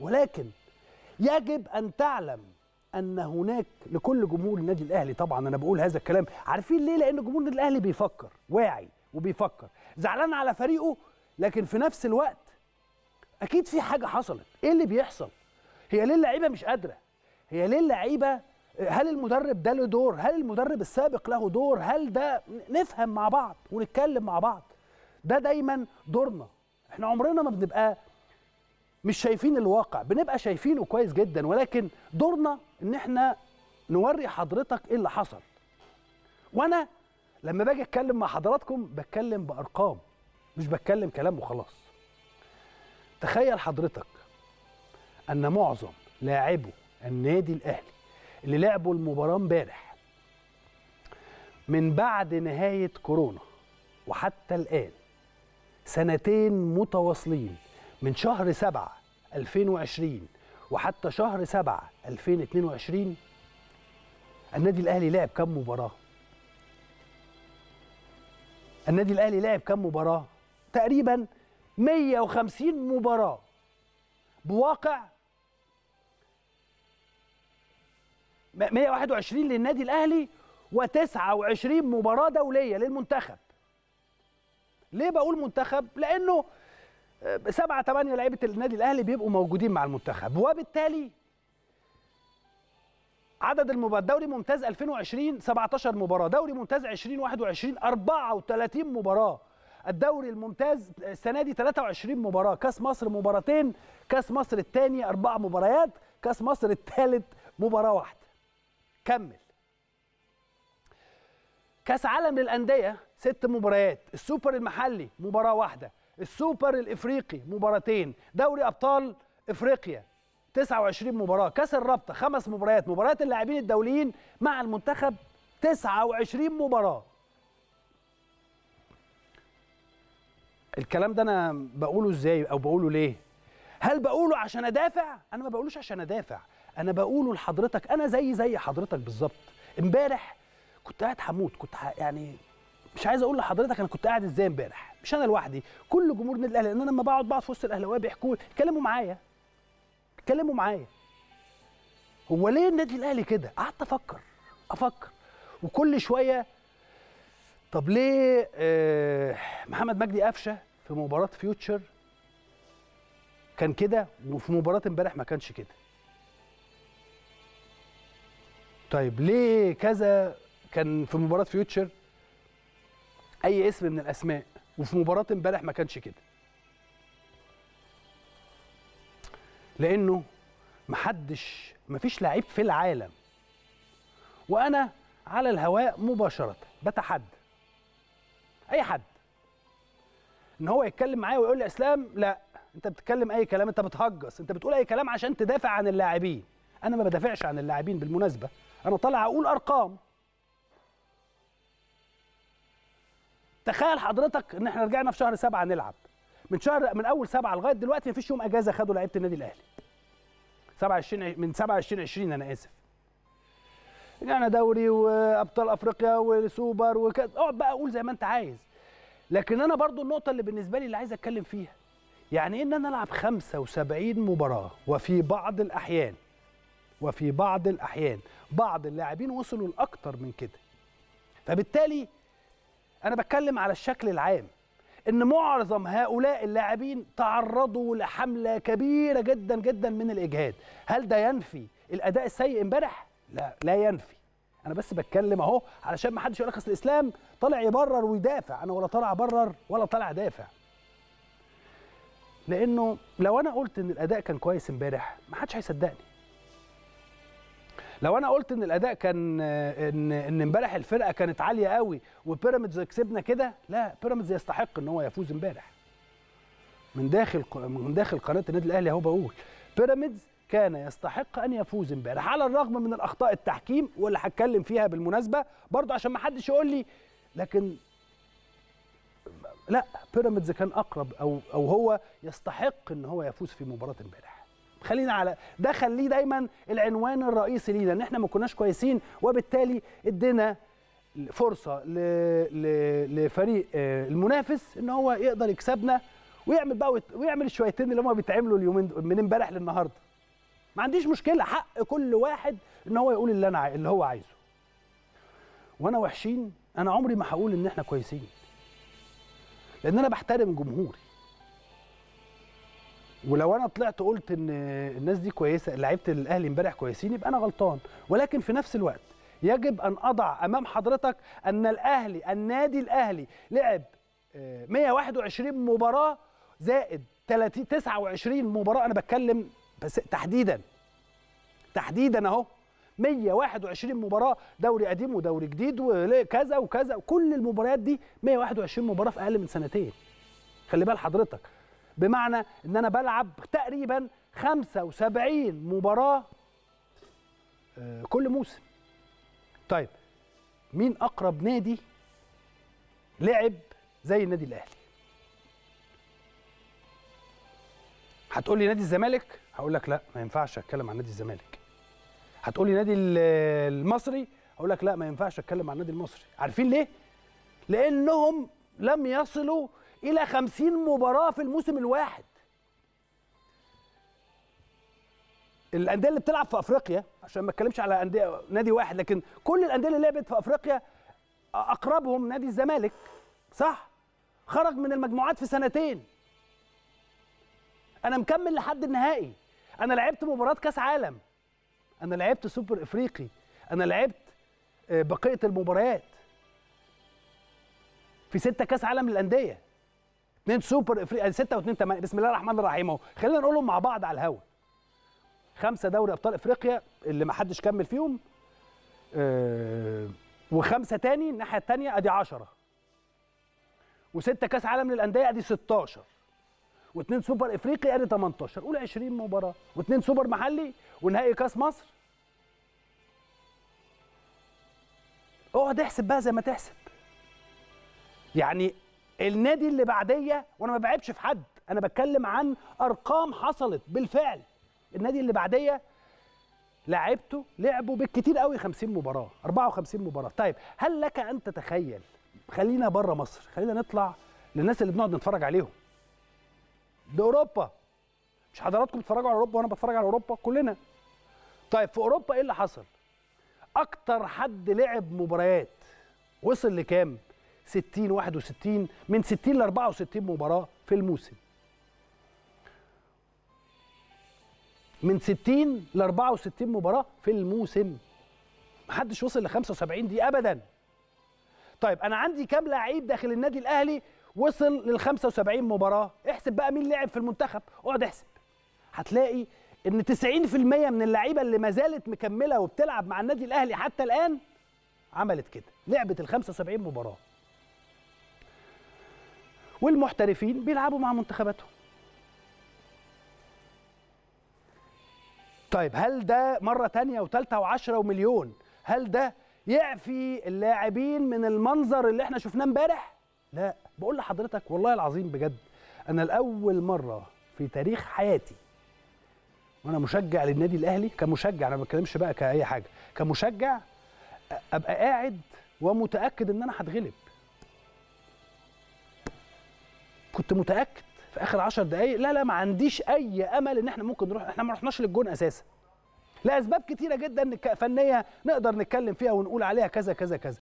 ولكن يجب ان تعلم ان هناك لكل جمهور النادي الاهلي طبعا انا بقول هذا الكلام عارفين ليه لان جمهور النادي الاهلي بيفكر واعي وبيفكر زعلان على فريقه لكن في نفس الوقت اكيد في حاجه حصلت ايه اللي بيحصل هي ليه اللعيبه مش قادره هي ليه اللعيبه هل المدرب ده له دور هل المدرب السابق له دور هل ده نفهم مع بعض ونتكلم مع بعض ده دايما دورنا احنا عمرنا ما بنبقى مش شايفين الواقع بنبقى شايفينه كويس جدا ولكن دورنا ان احنا نوري حضرتك ايه اللي حصل وانا لما باجي اتكلم مع حضراتكم بتكلم بارقام مش بتكلم كلام وخلاص تخيل حضرتك ان معظم لاعبو النادي الاهلي اللي لعبوا المباراه امبارح من بعد نهايه كورونا وحتى الان سنتين متواصلين من شهر 7 2020 وحتى شهر 7 2022 النادي الاهلي لعب كم مباراه النادي الاهلي لعب كم مباراه تقريبا 150 مباراه بواقع 121 للنادي الاهلي و29 مباراه دوليه للمنتخب ليه بقول منتخب لانه سبعة ثمانية لعيبة النادي الأهلي بيبقوا موجودين مع المنتخب وبالتالي عدد المباريات دوري ممتاز 2020 17 مباراة دوري ممتاز 2021 34 مباراة الدوري الممتاز السنة دي 23 مباراة كاس مصر مباراتين كاس مصر الثاني أربع مباريات كاس مصر الثالث مباراة واحدة كمل كاس عالم للأندية ست مباريات السوبر المحلي مباراة واحدة السوبر الافريقي مباراتين دوري ابطال افريقيا 29 مباراه كاس الرابطه خمس مباريات مباريات اللاعبين الدوليين مع المنتخب 29 مباراه الكلام ده انا بقوله ازاي او بقوله ليه هل بقوله عشان ادافع انا ما بقولوش عشان ادافع انا بقوله لحضرتك انا زي زي حضرتك بالظبط امبارح كنت قاعد هموت كنت يعني مش عايز اقول لحضرتك انا كنت قاعد ازاي امبارح مش انا لوحدي كل جمهور النادي الاهلي لان انا لما بقعد بقعد في وسط الاهلاويه بيحكوا يتكلموا معايا يتكلموا معايا هو ليه النادي الاهلي كده قعدت افكر افكر وكل شويه طب ليه آه محمد مجدي قفشه في مباراه فيوتشر كان كده وفي مباراه امبارح ما كانش كده طيب ليه كذا كان في مباراه فيوتشر اي اسم من الاسماء وفي مباراه امبارح ما كانش كده لانه محدش مفيش لعيب في العالم وانا على الهواء مباشره بتحدى اي حد ان هو يتكلم معايا ويقول لي اسلام لا انت بتتكلم اي كلام انت بتهجص انت بتقول اي كلام عشان تدافع عن اللاعبين انا ما بدافعش عن اللاعبين بالمناسبه انا طالع اقول ارقام تخيل حضرتك ان احنا رجعنا في شهر سبعة نلعب من شهر من اول سبعة لغايه دلوقتي مفيش يوم اجازه خدوا لعيبه النادي الاهلي 27 من 27 20 انا اسف رجعنا دوري وابطال افريقيا وسوبر وكذا اقعد بقى اقول زي ما انت عايز لكن انا برضو النقطه اللي بالنسبه لي اللي عايز اتكلم فيها يعني ان انا العب 75 مباراه وفي بعض الاحيان وفي بعض الاحيان بعض اللاعبين وصلوا لاكتر من كده فبالتالي انا بتكلم على الشكل العام ان معظم هؤلاء اللاعبين تعرضوا لحمله كبيره جدا جدا من الاجهاد هل ده ينفي الاداء السيء امبارح لا لا ينفي انا بس بتكلم اهو علشان ما حدش يقول لك اصل الاسلام طالع يبرر ويدافع انا ولا طالع ابرر ولا طالع دافع لانه لو انا قلت ان الاداء كان كويس امبارح ما حدش هيصدقني لو انا قلت ان الاداء كان ان ان امبارح الفرقه كانت عاليه قوي وبيراميدز كسبنا كده لا بيراميدز يستحق ان هو يفوز امبارح من داخل من داخل قناه النادي الاهلي اهو بقول بيراميدز كان يستحق ان يفوز امبارح على الرغم من الاخطاء التحكيم واللي هتكلم فيها بالمناسبه برضه عشان ما حدش يقول لي لكن لا بيراميدز كان اقرب او او هو يستحق ان هو يفوز في مباراه امبارح خلينا على ده خليه دايما العنوان الرئيسي لينا ان احنا ما كناش كويسين وبالتالي ادينا فرصه ل... ل... لفريق المنافس ان هو يقدر يكسبنا ويعمل بقى ويت- ويعمل الشويتين اللي هم بيتعملوا اليومين دول- من امبارح للنهارده ما عنديش مشكله حق كل واحد ان هو يقول اللي انا عاي- اللي هو عايزه وانا وحشين انا عمري ما هقول ان احنا كويسين لان انا بحترم جمهوري ولو انا طلعت قلت ان الناس دي كويسه لعيبه الاهلي امبارح كويسين يبقى انا غلطان ولكن في نفس الوقت يجب ان اضع امام حضرتك ان الاهلي النادي الاهلي لعب آه، 121 مباراه زائد 30 29 مباراه انا بتكلم بس تحديدا تحديدا اهو 121 مباراه دوري قديم ودوري جديد وكذا وكذا وكل المباريات دي 121 مباراه في اقل من سنتين خلي بال حضرتك بمعنى ان انا بلعب تقريبا 75 مباراه آه، كل موسم طيب مين اقرب نادي لعب زي النادي الاهلي هتقول لي نادي الزمالك هقول لك لا ما ينفعش اتكلم عن نادي الزمالك هتقول لي نادي ال- المصري هقول لك لا ما ينفعش اتكلم عن النادي المصري عارفين ليه لانهم لم يصلوا الى 50 مباراه في الموسم الواحد الانديه اللي بتلعب في افريقيا عشان ما اتكلمش على انديه نادي واحد لكن كل الانديه اللي لعبت في افريقيا اقربهم نادي الزمالك صح خرج من المجموعات في سنتين انا مكمل لحد النهائي انا لعبت مباراه كاس عالم انا لعبت سوبر افريقي انا لعبت آه، بقيه المباريات في ستة كاس عالم للانديه اثنين سوبر افريقيا ستة واثنين ثمانية بسم الله الرحمن الرحيم اهو خلينا نقولهم مع بعض على الهوا خمسة دوري ابطال افريقيا اللي ما حدش كمل فيهم آه، وخمسة تاني الناحية التانية ادي 10 وستة كاس عالم للانديه ادي 16 واثنين سوبر افريقي ادي 18 قول 20 مباراه واثنين سوبر محلي ونهائي كاس مصر اقعد احسب بقى زي ما تحسب يعني النادي اللي بعديه وانا ما بعيبش في حد انا بتكلم عن ارقام حصلت بالفعل النادي اللي بعديه لعبته لعبوا بالكتير قوي 50 مباراه 54 مباراه طيب هل لك ان تتخيل خلينا بره مصر خلينا نطلع للناس اللي بنقعد نتفرج عليهم ده اوروبا مش حضراتكم بتتفرجوا على اوروبا وانا بتفرج على اوروبا كلنا طيب في اوروبا ايه اللي حصل اكتر حد لعب مباريات وصل لكام 60 61 من 60 ل 64 مباراه في الموسم من 60 ل 64 مباراه في الموسم محدش وصل ل 75 دي ابدا طيب انا عندي كام لعيب داخل النادي الاهلي وصل لل 75 مباراه احسب بقى مين لعب في المنتخب اقعد احسب هتلاقي ان 90% من اللعيبه اللي ما زالت مكمله وبتلعب مع النادي الاهلي حتى الان عملت كده لعبت ال 75 مباراه والمحترفين بيلعبوا مع منتخباتهم طيب هل ده مرة تانية وتالتة وعشرة ومليون هل ده يعفي اللاعبين من المنظر اللي احنا شفناه امبارح؟ لا بقول لحضرتك والله العظيم بجد انا لأول مرة في تاريخ حياتي وانا مشجع للنادي الاهلي كمشجع انا ما بتكلمش بقى كاي حاجه كمشجع ابقى قاعد ومتاكد ان انا هتغلب كنت متاكد في اخر 10 دقائق لا لا ما عنديش اي امل ان احنا ممكن نروح احنا ما رحناش للجون اساسا لاسباب كتيره جدا نك- فنيه نقدر نتكلم فيها ونقول عليها كذا كذا كذا